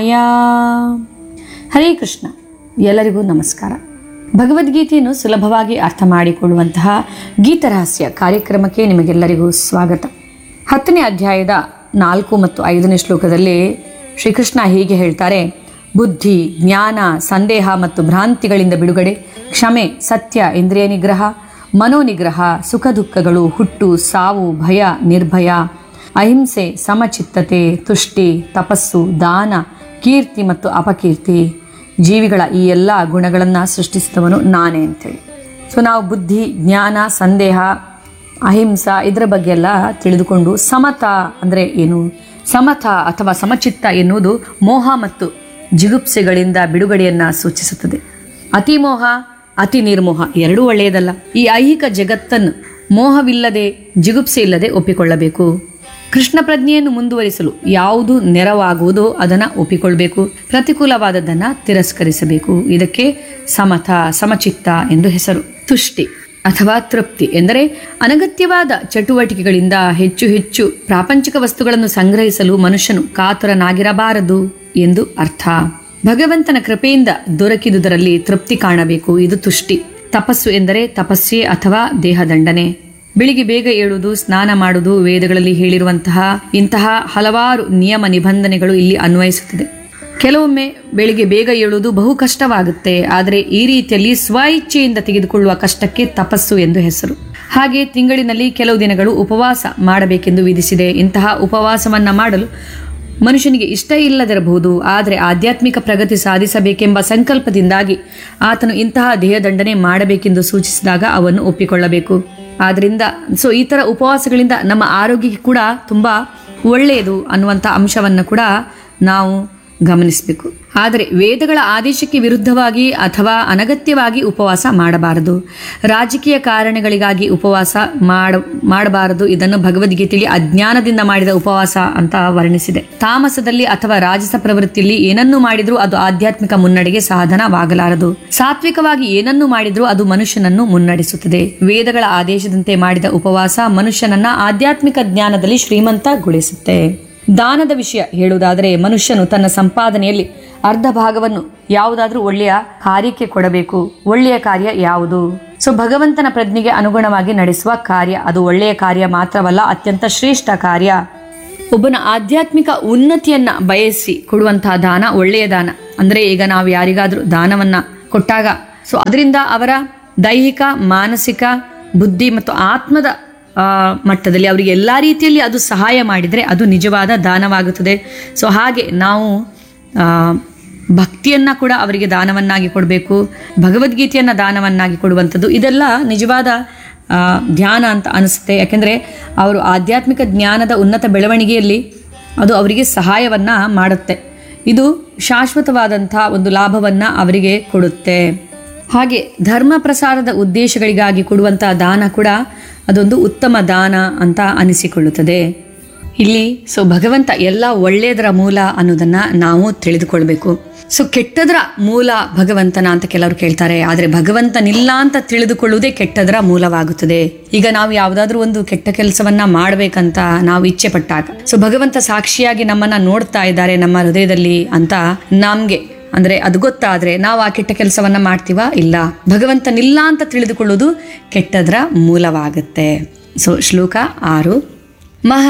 ಯಾ ಹರೇ ಕೃಷ್ಣ ಎಲ್ಲರಿಗೂ ನಮಸ್ಕಾರ ಭಗವದ್ಗೀತೆಯನ್ನು ಸುಲಭವಾಗಿ ಅರ್ಥ ಮಾಡಿಕೊಳ್ಳುವಂತಹ ಗೀತರಹಸ್ಯ ಕಾರ್ಯಕ್ರಮಕ್ಕೆ ನಿಮಗೆಲ್ಲರಿಗೂ ಸ್ವಾಗತ ಹತ್ತನೇ ಅಧ್ಯಾಯದ ನಾಲ್ಕು ಮತ್ತು ಐದನೇ ಶ್ಲೋಕದಲ್ಲಿ ಶ್ರೀಕೃಷ್ಣ ಹೀಗೆ ಹೇಳ್ತಾರೆ ಬುದ್ಧಿ ಜ್ಞಾನ ಸಂದೇಹ ಮತ್ತು ಭ್ರಾಂತಿಗಳಿಂದ ಬಿಡುಗಡೆ ಕ್ಷಮೆ ಸತ್ಯ ಇಂದ್ರಿಯ ನಿಗ್ರಹ ಮನೋನಿಗ್ರಹ ಸುಖ ದುಃಖಗಳು ಹುಟ್ಟು ಸಾವು ಭಯ ನಿರ್ಭಯ ಅಹಿಂಸೆ ಸಮಚಿತ್ತತೆ ತುಷ್ಟಿ ತಪಸ್ಸು ದಾನ ಕೀರ್ತಿ ಮತ್ತು ಅಪಕೀರ್ತಿ ಜೀವಿಗಳ ಈ ಎಲ್ಲ ಗುಣಗಳನ್ನು ಸೃಷ್ಟಿಸಿದವನು ನಾನೇ ಅಂತೇಳಿ ಸೊ ನಾವು ಬುದ್ಧಿ ಜ್ಞಾನ ಸಂದೇಹ ಅಹಿಂಸಾ ಇದರ ಬಗ್ಗೆ ಎಲ್ಲ ತಿಳಿದುಕೊಂಡು ಸಮತ ಅಂದರೆ ಏನು ಸಮತ ಅಥವಾ ಸಮಚಿತ್ತ ಎನ್ನುವುದು ಮೋಹ ಮತ್ತು ಜಿಗುಪ್ಸೆಗಳಿಂದ ಬಿಡುಗಡೆಯನ್ನು ಸೂಚಿಸುತ್ತದೆ ಅತಿ ಮೋಹ ಅತಿ ನಿರ್ಮೋಹ ಎರಡೂ ಒಳ್ಳೆಯದಲ್ಲ ಈ ಐಹಿಕ ಜಗತ್ತನ್ನು ಮೋಹವಿಲ್ಲದೆ ಜಿಗುಪ್ಸೆ ಇಲ್ಲದೆ ಒಪ್ಪಿಕೊಳ್ಳಬೇಕು ಕೃಷ್ಣ ಪ್ರಜ್ಞೆಯನ್ನು ಮುಂದುವರಿಸಲು ಯಾವುದು ನೆರವಾಗುವುದೋ ಅದನ್ನು ಒಪ್ಪಿಕೊಳ್ಬೇಕು ಪ್ರತಿಕೂಲವಾದದ್ದನ್ನು ತಿರಸ್ಕರಿಸಬೇಕು ಇದಕ್ಕೆ ಸಮತ ಸಮಚಿತ್ತ ಎಂದು ಹೆಸರು ತುಷ್ಟಿ ಅಥವಾ ತೃಪ್ತಿ ಎಂದರೆ ಅನಗತ್ಯವಾದ ಚಟುವಟಿಕೆಗಳಿಂದ ಹೆಚ್ಚು ಹೆಚ್ಚು ಪ್ರಾಪಂಚಿಕ ವಸ್ತುಗಳನ್ನು ಸಂಗ್ರಹಿಸಲು ಮನುಷ್ಯನು ಕಾತುರನಾಗಿರಬಾರದು ಎಂದು ಅರ್ಥ ಭಗವಂತನ ಕೃಪೆಯಿಂದ ದೊರಕಿದುದರಲ್ಲಿ ತೃಪ್ತಿ ಕಾಣಬೇಕು ಇದು ತುಷ್ಟಿ ತಪಸ್ಸು ಎಂದರೆ ತಪಸ್ಸೆ ಅಥವಾ ದೇಹದಂಡನೆ ಬೆಳಿಗ್ಗೆ ಬೇಗ ಏಳುವುದು ಸ್ನಾನ ಮಾಡುವುದು ವೇದಗಳಲ್ಲಿ ಹೇಳಿರುವಂತಹ ಇಂತಹ ಹಲವಾರು ನಿಯಮ ನಿಬಂಧನೆಗಳು ಇಲ್ಲಿ ಅನ್ವಯಿಸುತ್ತದೆ ಕೆಲವೊಮ್ಮೆ ಬೆಳಿಗ್ಗೆ ಬೇಗ ಏಳುವುದು ಬಹು ಕಷ್ಟವಾಗುತ್ತೆ ಆದರೆ ಈ ರೀತಿಯಲ್ಲಿ ಸ್ವ ಇಚ್ಛೆಯಿಂದ ತೆಗೆದುಕೊಳ್ಳುವ ಕಷ್ಟಕ್ಕೆ ತಪಸ್ಸು ಎಂದು ಹೆಸರು ಹಾಗೆ ತಿಂಗಳಿನಲ್ಲಿ ಕೆಲವು ದಿನಗಳು ಉಪವಾಸ ಮಾಡಬೇಕೆಂದು ವಿಧಿಸಿದೆ ಇಂತಹ ಉಪವಾಸವನ್ನ ಮಾಡಲು ಮನುಷ್ಯನಿಗೆ ಇಷ್ಟ ಇಲ್ಲದಿರಬಹುದು ಆದರೆ ಆಧ್ಯಾತ್ಮಿಕ ಪ್ರಗತಿ ಸಾಧಿಸಬೇಕೆಂಬ ಸಂಕಲ್ಪದಿಂದಾಗಿ ಆತನು ಇಂತಹ ದೇಹದಂಡನೆ ಮಾಡಬೇಕೆಂದು ಸೂಚಿಸಿದಾಗ ಅವನ್ನು ಒಪ್ಪಿಕೊಳ್ಳಬೇಕು ಆದ್ರಿಂದ ಸೊ ಈ ಥರ ಉಪವಾಸಗಳಿಂದ ನಮ್ಮ ಆರೋಗ್ಯಕ್ಕೆ ಕೂಡ ತುಂಬ ಒಳ್ಳೆಯದು ಅನ್ನುವಂಥ ಅಂಶವನ್ನು ಕೂಡ ನಾವು ಗಮನಿಸಬೇಕು ಆದರೆ ವೇದಗಳ ಆದೇಶಕ್ಕೆ ವಿರುದ್ಧವಾಗಿ ಅಥವಾ ಅನಗತ್ಯವಾಗಿ ಉಪವಾಸ ಮಾಡಬಾರದು ರಾಜಕೀಯ ಕಾರಣಗಳಿಗಾಗಿ ಉಪವಾಸ ಮಾಡ ಮಾಡಬಾರದು ಇದನ್ನು ಭಗವದ್ಗೀತೆಯಲ್ಲಿ ಅಜ್ಞಾನದಿಂದ ಮಾಡಿದ ಉಪವಾಸ ಅಂತ ವರ್ಣಿಸಿದೆ ತಾಮಸದಲ್ಲಿ ಅಥವಾ ರಾಜಸ ಪ್ರವೃತ್ತಿಯಲ್ಲಿ ಏನನ್ನು ಮಾಡಿದ್ರೂ ಅದು ಆಧ್ಯಾತ್ಮಿಕ ಮುನ್ನಡೆಗೆ ಸಾಧನವಾಗಲಾರದು ಸಾತ್ವಿಕವಾಗಿ ಏನನ್ನು ಮಾಡಿದ್ರೂ ಅದು ಮನುಷ್ಯನನ್ನು ಮುನ್ನಡೆಸುತ್ತದೆ ವೇದಗಳ ಆದೇಶದಂತೆ ಮಾಡಿದ ಉಪವಾಸ ಮನುಷ್ಯನನ್ನ ಆಧ್ಯಾತ್ಮಿಕ ಜ್ಞಾನದಲ್ಲಿ ಶ್ರೀಮಂತಗೊಳಿಸುತ್ತೆ ದಾನದ ವಿಷಯ ಹೇಳುವುದಾದರೆ ಮನುಷ್ಯನು ತನ್ನ ಸಂಪಾದನೆಯಲ್ಲಿ ಅರ್ಧ ಭಾಗವನ್ನು ಯಾವುದಾದ್ರೂ ಒಳ್ಳೆಯ ಕಾರ್ಯಕ್ಕೆ ಕೊಡಬೇಕು ಒಳ್ಳೆಯ ಕಾರ್ಯ ಯಾವುದು ಸೊ ಭಗವಂತನ ಪ್ರಜ್ಞೆಗೆ ಅನುಗುಣವಾಗಿ ನಡೆಸುವ ಕಾರ್ಯ ಅದು ಒಳ್ಳೆಯ ಕಾರ್ಯ ಮಾತ್ರವಲ್ಲ ಅತ್ಯಂತ ಶ್ರೇಷ್ಠ ಕಾರ್ಯ ಒಬ್ಬನ ಆಧ್ಯಾತ್ಮಿಕ ಉನ್ನತಿಯನ್ನ ಬಯಸಿ ಕೊಡುವಂತಹ ದಾನ ಒಳ್ಳೆಯ ದಾನ ಅಂದ್ರೆ ಈಗ ನಾವು ಯಾರಿಗಾದ್ರೂ ದಾನವನ್ನ ಕೊಟ್ಟಾಗ ಸೊ ಅದರಿಂದ ಅವರ ದೈಹಿಕ ಮಾನಸಿಕ ಬುದ್ಧಿ ಮತ್ತು ಆತ್ಮದ ಆ, ಮಟ್ಟದಲ್ಲಿ ಅವರಿಗೆ ಎಲ್ಲ ರೀತಿಯಲ್ಲಿ ಅದು ಸಹಾಯ ಮಾಡಿದರೆ ಅದು ನಿಜವಾದ ದಾನವಾಗುತ್ತದೆ ಸೊ ಹಾಗೆ ನಾವು ಆ, ಭಕ್ತಿಯನ್ನ ಕೂಡ ಅವರಿಗೆ ದಾನವನ್ನಾಗಿ ಕೊಡಬೇಕು ಭಗವದ್ಗೀತೆಯನ್ನ ದಾನವನ್ನಾಗಿ ಕೊಡುವಂಥದ್ದು ಇದೆಲ್ಲ ನಿಜವಾದ ಆ, ಧ್ಯಾನ ಅಂತ ಅನಿಸುತ್ತೆ ಯಾಕೆಂದರೆ ಅವರು ಆಧ್ಯಾತ್ಮಿಕ ಜ್ಞಾನದ ಉನ್ನತ ಬೆಳವಣಿಗೆಯಲ್ಲಿ ಅದು ಅವರಿಗೆ ಸಹಾಯವನ್ನ ಮಾಡುತ್ತೆ ಇದು ಶಾಶ್ವತವಾದಂಥ ಒಂದು ಲಾಭವನ್ನ ಅವರಿಗೆ ಕೊಡುತ್ತೆ ಹಾಗೆ ಧರ್ಮ ಪ್ರಸಾರದ ಉದ್ದೇಶಗಳಿಗಾಗಿ ಕೊಡುವಂತಹ ದಾನ ಕೂಡ ಅದೊಂದು ಉತ್ತಮ ದಾನ ಅಂತ ಅನಿಸಿಕೊಳ್ಳುತ್ತದೆ ಇಲ್ಲಿ ಸೊ ಭಗವಂತ ಎಲ್ಲ ಒಳ್ಳೆಯದರ ಮೂಲ ಅನ್ನೋದನ್ನ ನಾವು ತಿಳಿದುಕೊಳ್ಬೇಕು ಸೊ ಕೆಟ್ಟದರ ಮೂಲ ಭಗವಂತನ ಅಂತ ಕೆಲವರು ಕೇಳ್ತಾರೆ ಆದರೆ ಭಗವಂತನಿಲ್ಲ ಅಂತ ತಿಳಿದುಕೊಳ್ಳುವುದೇ ಕೆಟ್ಟದರ ಮೂಲವಾಗುತ್ತದೆ ಈಗ ನಾವು ಯಾವುದಾದ್ರೂ ಒಂದು ಕೆಟ್ಟ ಕೆಲಸವನ್ನ ಮಾಡ್ಬೇಕಂತ ನಾವು ಇಚ್ಛೆ ಪಟ್ಟಾಗ ಸೊ ಭಗವಂತ ಸಾಕ್ಷಿಯಾಗಿ ನಮ್ಮನ್ನ ನೋಡ್ತಾ ಇದ್ದಾರೆ ನಮ್ಮ ಹೃದಯದಲ್ಲಿ ಅಂತ ನಮ್ಗೆ ಅಂದ್ರೆ ಅದು ಗೊತ್ತಾದ್ರೆ ನಾವು ಆ ಕೆಟ್ಟ ಕೆಲಸವನ್ನ ಮಾಡ್ತೀವಾ ಇಲ್ಲ ಭಗವಂತನಿಲ್ಲ ಅಂತ ತಿಳಿದುಕೊಳ್ಳುವುದು ಕೆಟ್ಟದರ ಮೂಲವಾಗುತ್ತೆ ಸೊ ಶ್ಲೋಕ ಆರು ಮಹ